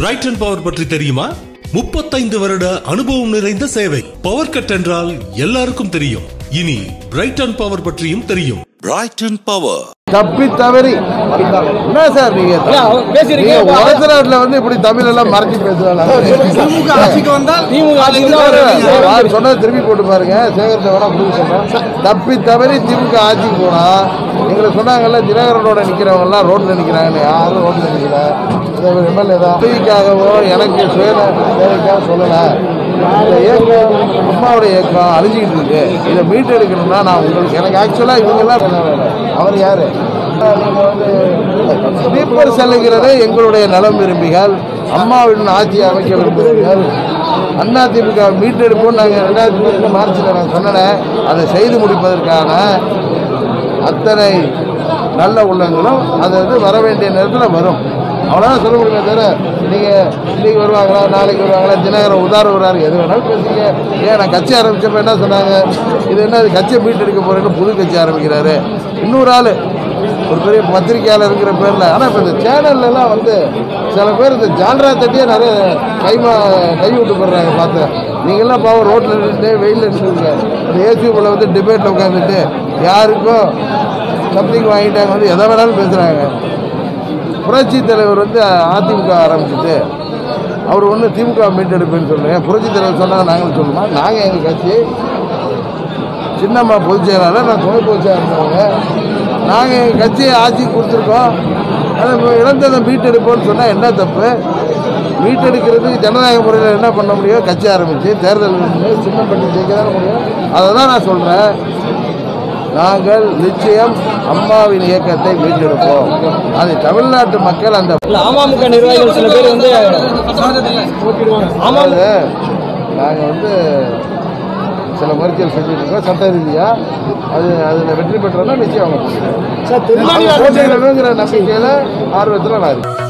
Brayton power பற்றி தெரியுமா முப்பத்தைந்து வருட அனுபவம் நிறைந்த சேவை பவர் கட் என்றால் எல்லாருக்கும் தெரியும் இனி பிரைட்டன் பவர் பற்றியும் தெரியும் Brighton Power. தப்பி தவறி என்ன சார் நீங்க பேசிருக்கீங்க. நீங்க உலக நாட்டுல வந்து இப்படி தமிழ் எல்லாம் மறைச்சு திமுக ஆட்சிக்கு வந்தால் திமுக ஆட்சிக்கு தான் பேசுவாங்க வருது. சொன்னதை திரும்பி போட்டு பாருங்க சேகரத்தை வேணா கொடுக்க சொல்றேன் தப்பி தவறி திமுக ஆட்சிக்கு போனா எங்களை சொன்னாங்கல்ல தினகரனோட நிக்கிறவங்க எல்லாம் ரோட்ல நிக்கிறாங்கன்னு யாரும் ரோட்ல நிக்கல எம்எல்ஏ தான் பதவிக்காகவோ எனக்கு சுய தேவைக்காக சொல்லல இந்த இயக்கம் அம்மாவுடைய இயக்கம் அழிஞ்சிக்கிட்டு இருக்கு இதை மீட்டெடுக்கணும்னா நான் உங்களுக்கு எனக்கு ஆக்சுவலா இவங்க எல்லாம் பண்ண வேண்டாம். அவர் யாரு ஸ்லீப்பர் செல்லுங்கிறது எங்களுடைய நலம் விரும்பிகள் அம்மாவின் ஆட்சி அமைக்க விரும்புகிறீர்கள் அண்ணா திமுக மீட்டெடுப்போம் நாங்கள் ரெண்டாயிரத்தி பதினெட்டு மார்ச்சில் நான் சொன்னேன் அதை செய்து முடிப்பதற்கான அத்தனை நல்ல உள்ளங்களும் அது வந்து வர வேண்டிய நேரத்தில் வரும் அவ்வளோதான் சொல்ல முடியுமே தவிர நீங்கள் இன்னைக்கு வருவாங்களா நாளைக்கு வருவாங்களா தினகரன் உதார வராரு எது வேணாலும் பேசுங்க ஏன் நான் கட்சி ஆரம்பிச்சப்ப என்ன சொன்னாங்க இது என்ன இது கட்சியை மீட்டெடுக்க போறேன்னு புது கட்சி ஆரம்பிக்கிறாரு இன்னொரு ஆள் ஒரு பெரிய பத்திரிகையாளர் இருக்கிற பேரில் ஆனால் இப்போ இந்த சேனல்லாம் வந்து சில பேர் இந்த ஜால்ரா தட்டியே நிறைய கைமா கை விட்டு போடுறாங்க பார்த்தேன் நீங்கள்லாம் பாவம் ரோட்டில் நின்று வெயிலில் நின்றுங்க அந்த ஏசியூபில் வந்து டிபேட்டில் உட்காந்துட்டு யாருக்கும் சம்திங் வாங்கிட்டாங்க வந்து எதை வேணாலும் பேசுகிறாங்க புரட்சி தலைவர் வந்து அதிமுக ஆரம்பிச்சுட்டு அவர் ஒன்று திமுக மீட்டெடுப்பேன்னு சொல்லுங்க புரட்சி தலைவர் சொன்னாங்க நாங்களும் சொல்லுமா நாங்கள் எங்கள் கட்சி சின்னம்மா பொதுச் செயலாளர் நான் துணை பொதுச் செயலாளர் நாங்கள் எங்கள் கட்சியை ஆட்சிக்கு கொடுத்துருக்கோம் அதை இப்போ இழந்ததை மீட்டெடுப்போம்னு சொன்னால் என்ன தப்பு மீட்டெடுக்கிறதுக்கு ஜனநாயக முறையில் என்ன பண்ண முடியும் கட்சி ஆரம்பித்து தேர்தல் நின்று சின்னம் பண்ணி ஜெயிக்க தானே முடியும் அதை தான் நான் சொல்கிறேன் நாங்கள் நிச்சயம் அம்மாவின் இயக்கத்தை மீட்டெடுப்போம் அதை தமிழ்நாட்டு மக்கள் அந்த இல்ல, அமமுக நிர்வாகிகள் சில பேர் வந்து அதாவது நாங்கள் வந்து சில முயற்சிகள் செஞ்சுட்டு இருக்கோம் சட்ட ரீதியாக அது அதில் வெற்றி பெற்றோம்னா நிச்சயம் அவங்க சார் திருமணி போட்டியிடணுங்கிற நம்பிக்கையில் ஆர்வத்தில் நான் இருக்கேன்